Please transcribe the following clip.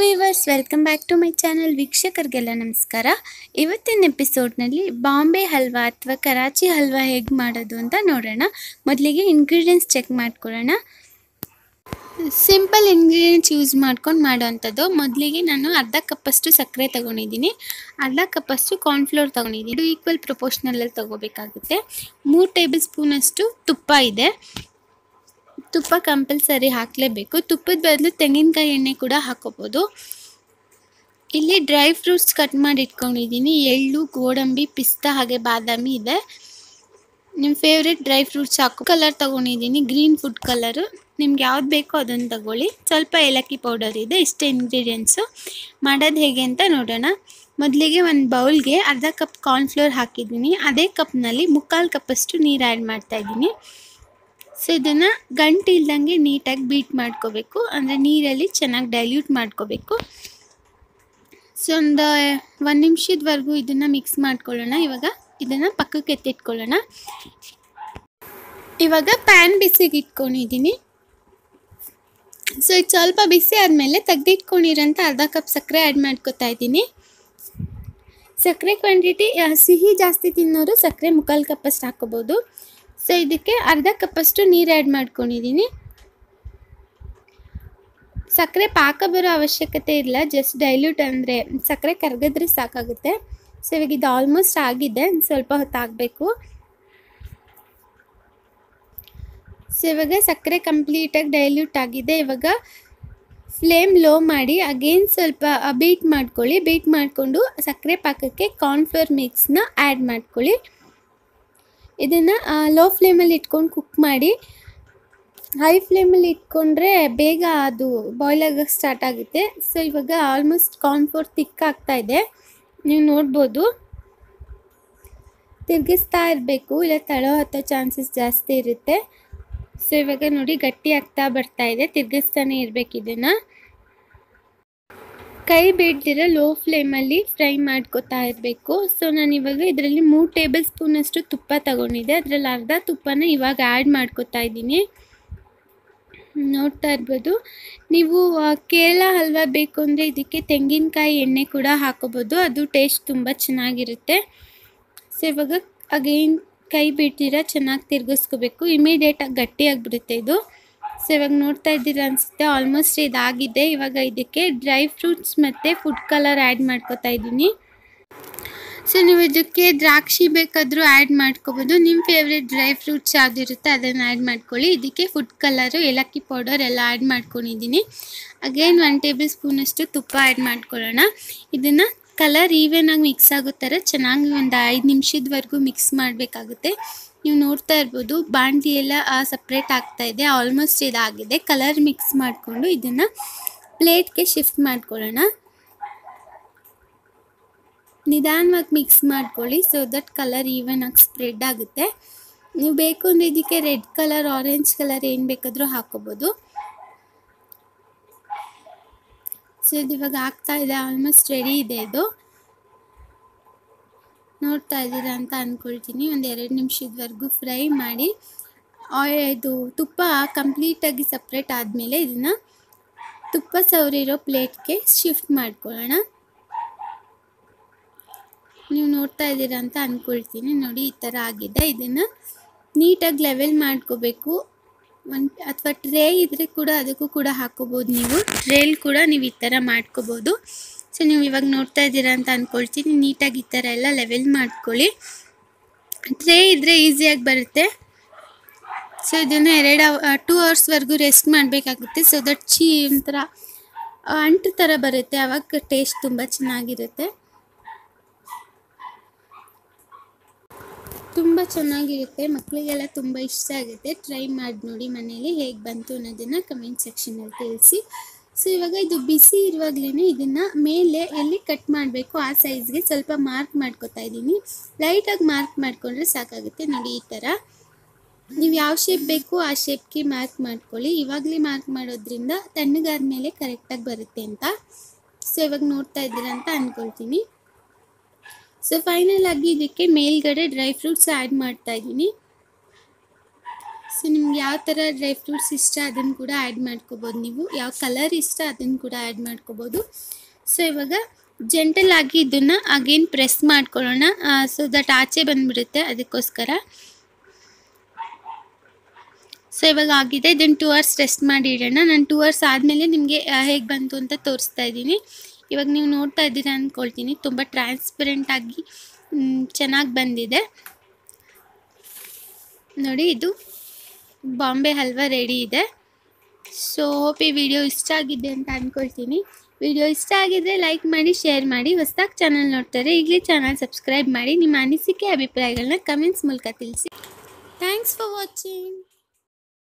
viewers welcome back to my channel ವೀಕ್ಷಕರಿಗೆಲ್ಲ ನಮಸ್ಕಾರ ಇವತ್ತಿನ ಎಪಿಸೋಡ್ನಲ್ಲಿ ಬಾಂಬೆ ಹಲ್ವಾ ಅಥವಾ ಕರಾಚಿ ಹಲ್ವಾ ಹೇಗೆ ಮಾಡೋದು ಅಂತ ನೋಡೋಣ ಮೊದಲಿಗೆ ಇಂಗ್ರೀಡಿಯೆಂಟ್ಸ್ ಚೆಕ್ ಮಾಡ್ಕೊಳ್ಳೋಣ ಸಿಂಪಲ್ ಇಂಗ್ರೀಡಿಯೆಂಟ್ಸ್ ಯೂಸ್ ಮಾಡ್ಕೊಂಡು ಮಾಡೋವಂಥದ್ದು ಮೊದಲಿಗೆ ನಾನು ಅರ್ಧ ಕಪ್ಪಷ್ಟು ಸಕ್ಕರೆ ತೊಗೊಂಡಿದ್ದೀನಿ ಅರ್ಧ ಕಪ್ಪಷ್ಟು ಕಾರ್ನ್ಫ್ಲೋರ್ ತೊಗೊಂಡಿದ್ದೀನಿ ಇದು ಈಕ್ವಲ್ ಪ್ರಪೋರ್ಷನಲ್ಲಲ್ಲಿ ತೊಗೋಬೇಕಾಗುತ್ತೆ ಮೂರು ಟೇಬಲ್ ಸ್ಪೂನಷ್ಟು ತುಪ್ಪ ಇದೆ ತುಪ್ಪ ಕಂಪಲ್ಸರಿ ಹಾಕಲೇಬೇಕು ತುಪ್ಪದ ಬದಲು ತೆಂಗಿನಕಾಯಿ ಎಣ್ಣೆ ಕೂಡ ಹಾಕೋಬೋದು ಇಲ್ಲಿ ಡ್ರೈ ಫ್ರೂಟ್ಸ್ ಕಟ್ ಮಾಡಿ ಇಟ್ಕೊಂಡಿದ್ದೀನಿ ಎಳ್ಳು ಗೋಡಂಬಿ ಪಿಸ್ತಾ ಹಾಗೆ ಬಾದಾಮಿ ಇದೆ ನಿಮ್ಮ ಫೇವ್ರೆಟ್ ಡ್ರೈ ಫ್ರೂಟ್ಸ್ ಹಾಕೋ ಕಲರ್ ತೊಗೊಂಡಿದ್ದೀನಿ ಗ್ರೀನ್ ಫುಡ್ ಕಲರು ನಿಮ್ಗೆ ಯಾವ್ದು ಬೇಕೋ ಅದನ್ನು ತಗೊಳ್ಳಿ ಸ್ವಲ್ಪ ಏಲಕ್ಕಿ ಪೌಡರ್ ಇದೆ ಇಷ್ಟೇ ಇಂಗ್ರೀಡಿಯೆಂಟ್ಸು ಮಾಡೋದು ಹೇಗೆ ಅಂತ ನೋಡೋಣ ಮೊದಲಿಗೆ ಒಂದು ಬೌಲ್ಗೆ ಅರ್ಧ ಕಪ್ ಕಾರ್ನ್ಫ್ಲೋರ್ ಹಾಕಿದ್ದೀನಿ ಅದೇ ಕಪ್ನಲ್ಲಿ ಮುಕ್ಕಾಲು ಕಪ್ಪಷ್ಟು ನೀರು ಆ್ಯಡ್ ಮಾಡ್ತಾಯಿದ್ದೀನಿ ಸೊ ಇದನ್ನು ಗಂಟು ಇಲ್ದಂಗೆ ನೀಟಾಗಿ ಬೀಟ್ ಮಾಡ್ಕೋಬೇಕು ಅಂದರೆ ನೀರಲ್ಲಿ ಚೆನ್ನಾಗಿ ಡೈಲ್ಯೂಟ್ ಮಾಡ್ಕೋಬೇಕು ಸೊ ಒಂದು ಒಂದು ನಿಮಿಷದವರೆಗೂ ಇದನ್ನು ಮಿಕ್ಸ್ ಮಾಡ್ಕೊಳ್ಳೋಣ ಇವಾಗ ಇದನ್ನು ಪಕ್ಕಕ್ಕೆ ಎತ್ತಿಟ್ಕೊಳ್ಳೋಣ ಇವಾಗ ಪ್ಯಾನ್ ಬಿಸಿಗೆ ಇಟ್ಕೊಂಡಿದ್ದೀನಿ ಸೊ ಇದು ಸ್ವಲ್ಪ ಬಿಸಿ ಆದಮೇಲೆ ತೆಗೆದಿಟ್ಕೊಂಡಿರೋಂಥ ಅರ್ಧ ಕಪ್ ಸಕ್ಕರೆ ಆ್ಯಡ್ ಮಾಡ್ಕೊತಾ ಇದ್ದೀನಿ ಸಕ್ಕರೆ ಕ್ವಾಂಟಿಟಿ ಸಿಹಿ ಜಾಸ್ತಿ ತಿನ್ನೋರು ಸಕ್ಕರೆ ಮುಕ್ಕಾಲು ಕಪ್ಪಷ್ಟು ಹಾಕೋಬೋದು ಸೊ ಇದಕ್ಕೆ ಅರ್ಧ ಕಪ್ಪಷ್ಟು ನೀರು ಆ್ಯಡ್ ಮಾಡ್ಕೊಂಡಿದ್ದೀನಿ ಸಕ್ಕರೆ ಪಾಕ ಬರೋ ಅವಶ್ಯಕತೆ ಇಲ್ಲ ಜಸ್ಟ್ ಡೈಲ್ಯೂಟ್ ಅಂದರೆ ಸಕ್ಕರೆ ಕರಗಿದ್ರೆ ಸಾಕಾಗುತ್ತೆ ಸೊ ಇವಾಗ ಇದು ಆಲ್ಮೋಸ್ಟ್ ಆಗಿದೆ ಸ್ವಲ್ಪ ಹೊತ್ತಾಗಬೇಕು ಸೊ ಇವಾಗ ಸಕ್ಕರೆ ಕಂಪ್ಲೀಟಾಗಿ ಡೈಲ್ಯೂಟ್ ಆಗಿದೆ ಇವಾಗ ಫ್ಲೇಮ್ ಲೋ ಮಾಡಿ ಅಗೇನ್ ಸ್ವಲ್ಪ ಬೀಟ್ ಮಾಡ್ಕೊಳ್ಳಿ ಬೀಟ್ ಮಾಡಿಕೊಂಡು ಸಕ್ಕರೆ ಪಾಕಕ್ಕೆ ಕಾರ್ನ್ಫ್ಲೋರ್ ಮಿಕ್ಸ್ನ ಆ್ಯಡ್ ಮಾಡ್ಕೊಳ್ಳಿ ಇದನ್ನು ಲೋ ಫ್ಲೇಮಲ್ಲಿ ಇಟ್ಕೊಂಡು ಕುಕ್ ಮಾಡಿ ಹೈ ಫ್ಲೇಮಲ್ಲಿ ಇಟ್ಕೊಂಡ್ರೆ ಬೇಗ ಅದು ಬಾಯ್ಲ್ ಆಗೋಕ್ಕೆ ಸ್ಟಾರ್ಟ್ ಆಗುತ್ತೆ ಸೊ ಇವಾಗ ಆಲ್ಮೋಸ್ಟ್ ಕಾರ್ನ್ಫ್ಲೋರ್ ತಿಕ್ ಆಗ್ತಾ ಇದೆ ನೀವು ನೋಡ್ಬೋದು ತಿರುಗಿಸ್ತಾ ಇರಬೇಕು ಇಲ್ಲ ತಳೋ ಹತ್ತೋ ಚಾನ್ಸಸ್ ಜಾಸ್ತಿ ಇರುತ್ತೆ ಸೊ ಇವಾಗ ನೋಡಿ ಗಟ್ಟಿ ಆಗ್ತಾ ಬರ್ತಾ ಇದೆ ತಿರ್ಗಿಸ್ತಾನೆ ಇರಬೇಕು ಇದನ್ನು ಕೈ ಬಿಡ್ದಿರ ಲೋ ಫ್ಲೇಮಲ್ಲಿ ಫ್ರೈ ಮಾಡ್ಕೋತಾ ಇರಬೇಕು ಸೊ ನಾನು ಇವಾಗ ಇದರಲ್ಲಿ ಮೂರು ಟೇಬಲ್ ಸ್ಪೂನಷ್ಟು ತುಪ್ಪ ತಗೊಂಡಿದ್ದೆ ಅದರಲ್ಲಿ ಅರ್ಧ ತುಪ್ಪನ ಇವಾಗ ಆ್ಯಡ್ ಮಾಡ್ಕೋತಾ ಇದ್ದೀನಿ ನೋಡ್ತಾ ಇರ್ಬೋದು ನೀವು ಕೇರಳ ಹಲ್ವಾ ಬೇಕು ಅಂದರೆ ಇದಕ್ಕೆ ತೆಂಗಿನಕಾಯಿ ಎಣ್ಣೆ ಕೂಡ ಹಾಕೋಬೋದು ಅದು ಟೇಸ್ಟ್ ತುಂಬ ಚೆನ್ನಾಗಿರುತ್ತೆ ಸೊ ಇವಾಗ ಅಗೈನ್ ಕೈ ಬಿಡ್ತೀರ ಚೆನ್ನಾಗಿ ತಿರ್ಗಿಸ್ಕೋಬೇಕು ಇಮಿಡಿಯೇಟಾಗಿ ಗಟ್ಟಿಯಾಗಿಬಿಡುತ್ತೆ ಇದು ಸೊ ಇವಾಗ ನೋಡ್ತಾ ಇದ್ದೀರ ಅನಿಸುತ್ತೆ ಆಲ್ಮೋಸ್ಟ್ ಇದಾಗಿದೆ ಇವಾಗ ಇದಕ್ಕೆ ಡ್ರೈ ಫ್ರೂಟ್ಸ್ ಮತ್ತು ಫುಡ್ ಕಲರ್ ಆ್ಯಡ್ ಮಾಡ್ಕೋತಾ ಇದ್ದೀನಿ ಸೊ ನೀವು ಇದಕ್ಕೆ ದ್ರಾಕ್ಷಿ ಬೇಕಾದರೂ ಆ್ಯಡ್ ಮಾಡ್ಕೋಬೋದು ನಿಮ್ಮ ಫೇವ್ರೆಟ್ ಡ್ರೈ ಫ್ರೂಟ್ಸ್ ಯಾವುದಿರುತ್ತೆ ಅದನ್ನು ಆ್ಯಡ್ ಮಾಡ್ಕೊಳ್ಳಿ ಇದಕ್ಕೆ ಫುಡ್ ಕಲರು ಏಲಕ್ಕಿ ಪೌಡರ್ ಎಲ್ಲ ಆ್ಯಡ್ ಮಾಡ್ಕೊಂಡಿದ್ದೀನಿ ಅಗೇನ್ ಒನ್ ಟೇಬಲ್ ಸ್ಪೂನಷ್ಟು ತುಪ್ಪ ಆ್ಯಡ್ ಮಾಡ್ಕೊಳ್ಳೋಣ ಇದನ್ನು ಕಲರ್ ಈವನಾಗಿ ಮಿಕ್ಸ್ ಆಗೋ ಥರ ಚೆನ್ನಾಗಿ ಒಂದು ಐದು ನಿಮಿಷದವರೆಗೂ ಮಿಕ್ಸ್ ಮಾಡಬೇಕಾಗುತ್ತೆ ನೀವು ನೋಡ್ತಾ ಇರ್ಬೋದು ಬಾಂಡಿ ಎಲ್ಲ ಸಪ್ರೇಟ್ ಆಗ್ತಾ ಇದೆ ಆಲ್ಮೋಸ್ಟ್ ಇದಾಗಿದೆ ಕಲರ್ ಮಿಕ್ಸ್ ಮಾಡಿಕೊಂಡು ಇದನ್ನು ಪ್ಲೇಟ್ಗೆ ಶಿಫ್ಟ್ ಮಾಡ್ಕೊಳ್ಳೋಣ ನಿಧಾನವಾಗಿ ಮಿಕ್ಸ್ ಮಾಡ್ಕೊಳ್ಳಿ ಸೊ ದಟ್ ಕಲರ್ ಈವನ್ ಆಗಿ ಸ್ಪ್ರೆಡ್ ಆಗುತ್ತೆ ನೀವು ಬೇಕು ಅಂದರೆ ಇದಕ್ಕೆ ರೆಡ್ ಕಲರ್ ಆರೆಂಜ್ ಕಲರ್ ಏನು ಬೇಕಾದರೂ ಹಾಕೋಬೋದು ಸೊ ಇದು ಇವಾಗ ಆಗ್ತಾ ಇದೆ ಆಲ್ಮೋಸ್ಟ್ ರೆಡಿ ಇದೆ ಇದು ನೋಡ್ತಾ ಇದ್ದೀರಾ ಅಂತ ಅಂದ್ಕೊಳ್ತೀನಿ ಒಂದು ಎರಡು ನಿಮಿಷದವರೆಗೂ ಫ್ರೈ ಮಾಡಿ ಇದು ತುಪ್ಪ ಕಂಪ್ಲೀಟಾಗಿ ಸಪ್ರೇಟ್ ಆದಮೇಲೆ ಇದನ್ನು ತುಪ್ಪ ಸವರಿರೋ ಪ್ಲೇಟ್ಗೆ ಶಿಫ್ಟ್ ಮಾಡ್ಕೊಳ್ಳೋಣ ನೀವು ನೋಡ್ತಾ ಇದ್ದೀರಾ ಅಂತ ಅಂದ್ಕೊಳ್ತೀನಿ ನೋಡಿ ಈ ಥರ ಆಗಿದೆ ಇದನ್ನು ನೀಟಾಗಿ ಲೆವೆಲ್ ಮಾಡ್ಕೋಬೇಕು ಒಂದು ಅಥವಾ ಟ್ರೇ ಇದ್ದರೆ ಕೂಡ ಅದಕ್ಕೂ ಕೂಡ ಹಾಕೋಬೋದು ನೀವು ಟ್ರೇಲಿ ಕೂಡ ನೀವು ಈ ಥರ ಮಾಡ್ಕೋಬೋದು ಸೊ ನೀವು ಇವಾಗ ನೋಡ್ತಾ ಇದ್ದೀರಾ ಅಂತ ಅಂದ್ಕೊಳ್ತೀನಿ ನೀಟಾಗಿ ಈ ಥರ ಎಲ್ಲ ಲೆವೆಲ್ ಮಾಡ್ಕೊಳ್ಳಿ ಟ್ರೇ ಇದ್ದರೆ ಈಸಿಯಾಗಿ ಬರುತ್ತೆ ಸೊ ಇದನ್ನು ಎರಡು ಟೂ ಅವರ್ಸ್ವರೆಗೂ ರೆಸ್ಟ್ ಮಾಡಬೇಕಾಗುತ್ತೆ ಸೊ ದಟ್ ಚೀ ಒಂಥರ ಅಂಟು ಥರ ಬರುತ್ತೆ ಆವಾಗ ಟೇಸ್ಟ್ ತುಂಬ ಚೆನ್ನಾಗಿರುತ್ತೆ ತುಂಬ ಚೆನ್ನಾಗಿರುತ್ತೆ ಮಕ್ಕಳಿಗೆಲ್ಲ ತುಂಬ ಇಷ್ಟ ಆಗುತ್ತೆ ಟ್ರೈ ಮಾಡಿ ನೋಡಿ ಮನೇಲಿ ಹೇಗೆ ಬಂತು ಅನ್ನೋದನ್ನು ಕಮೆಂಟ್ ಸೆಕ್ಷನಲ್ಲಿ ತಿಳಿಸಿ ಸೊ ಇವಾಗ ಇದು ಬಿಸಿ ಇರುವಾಗಲೇ ಇದನ್ನು ಮೇಲೆ ಎಲ್ಲಿ ಕಟ್ ಮಾಡಬೇಕು ಆ ಸೈಜ್ಗೆ ಸ್ವಲ್ಪ ಮಾರ್ಕ್ ಮಾಡ್ಕೊತಾ ಇದ್ದೀನಿ ಲೈಟಾಗಿ ಮಾರ್ಕ್ ಮಾಡಿಕೊಂಡ್ರೆ ಸಾಕಾಗುತ್ತೆ ನೋಡಿ ಈ ಥರ ನೀವು ಯಾವ ಶೇಪ್ ಬೇಕು ಆ ಶೇಪ್ಗೆ ಮಾರ್ಕ್ ಮಾಡ್ಕೊಳ್ಳಿ ಇವಾಗಲೇ ಮಾರ್ಕ್ ಮಾಡೋದ್ರಿಂದ ತಣ್ಣಗಾದ ಮೇಲೆ ಕರೆಕ್ಟಾಗಿ ಬರುತ್ತೆ ಅಂತ ಸೊ ಇವಾಗ ನೋಡ್ತಾ ಇದ್ದೀರಾ ಅಂತ ಅಂದ್ಕೊಳ್ತೀನಿ ಸೊ ಫೈನಲ್ ಆಗಿ ಇದಕ್ಕೆ ಮೇಲ್ಗಡೆ ಡ್ರೈ ಫ್ರೂಟ್ಸ್ ಆ್ಯಡ್ ಮಾಡ್ತಾ ಇದ್ದೀನಿ ಸೊ ಸೊ ನಿಮ್ಗೆ ಯಾವ ಥರ ಡ್ರೈ ಫ್ರೂಟ್ಸ್ ಇಷ್ಟ ಅದನ್ನು ಕೂಡ ಆ್ಯಡ್ ಮಾಡ್ಕೋಬೋದು ನೀವು ಯಾವ ಕಲರ್ ಇಷ್ಟ ಅದನ್ನು ಕೂಡ ಆ್ಯಡ್ ಮಾಡ್ಕೋಬೋದು ಸೊ ಇವಾಗ ಜೆಂಟಲ್ ಆಗಿ ಇದನ್ನು ಅಗೇನ್ ಪ್ರೆಸ್ ಮಾಡ್ಕೊಳ್ಳೋಣ ಸೊ ದಟ್ ಆಚೆ ಬಂದುಬಿಡುತ್ತೆ ಅದಕ್ಕೋಸ್ಕರ ಸೊ ಇವಾಗ ಆಗಿದೆ ಇದನ್ನು ಟೂ ಅವರ್ಸ್ ರೆಸ್ಟ್ ಮಾಡಿ ಇಡೋಣ ನಾನು ಟೂ ಅವರ್ಸ್ ಆದಮೇಲೆ ನಿಮಗೆ ಹೇಗೆ ಬಂತು ಅಂತ ತೋರಿಸ್ತಾ ಇದ್ದೀನಿ ಇವಾಗ ನೀವು ನೋಡ್ತಾ ಇದ್ದೀರಾ ಅಂದ್ಕೊಳ್ತೀನಿ ತುಂಬ ಟ್ರಾನ್ಸ್ಪರೆಂಟ್ ಆಗಿ ಚೆನ್ನಾಗಿ ಬಂದಿದೆ ನೋಡಿ ಇದು ಬಾಂಬೆ ಹಲ್ವಾ ರೆಡಿ ಇದೆ ಸೊ ಹೋಪ್ ಈ ವಿಡಿಯೋ ಇಷ್ಟ ಆಗಿದೆ ಅಂತ ಅಂದ್ಕೊಳ್ತೀನಿ ವಿಡಿಯೋ ಇಷ್ಟ ಆಗಿದ್ರೆ ಲೈಕ್ ಮಾಡಿ ಶೇರ್ ಮಾಡಿ ಹೊಸದಾಗಿ ಚಾನಲ್ ನೋಡ್ತಾರೆ ಈಗಲೇ ಚಾನಲ್ ಸಬ್ಸ್ಕ್ರೈಬ್ ಮಾಡಿ ನಿಮ್ಮ ಅನಿಸಿಕೆ ಅಭಿಪ್ರಾಯಗಳನ್ನ ಕಮೆಂಟ್ಸ್ ಮೂಲಕ ತಿಳಿಸಿ ಥ್ಯಾಂಕ್ಸ್ ಫಾರ್ ವಾಚಿಂಗ್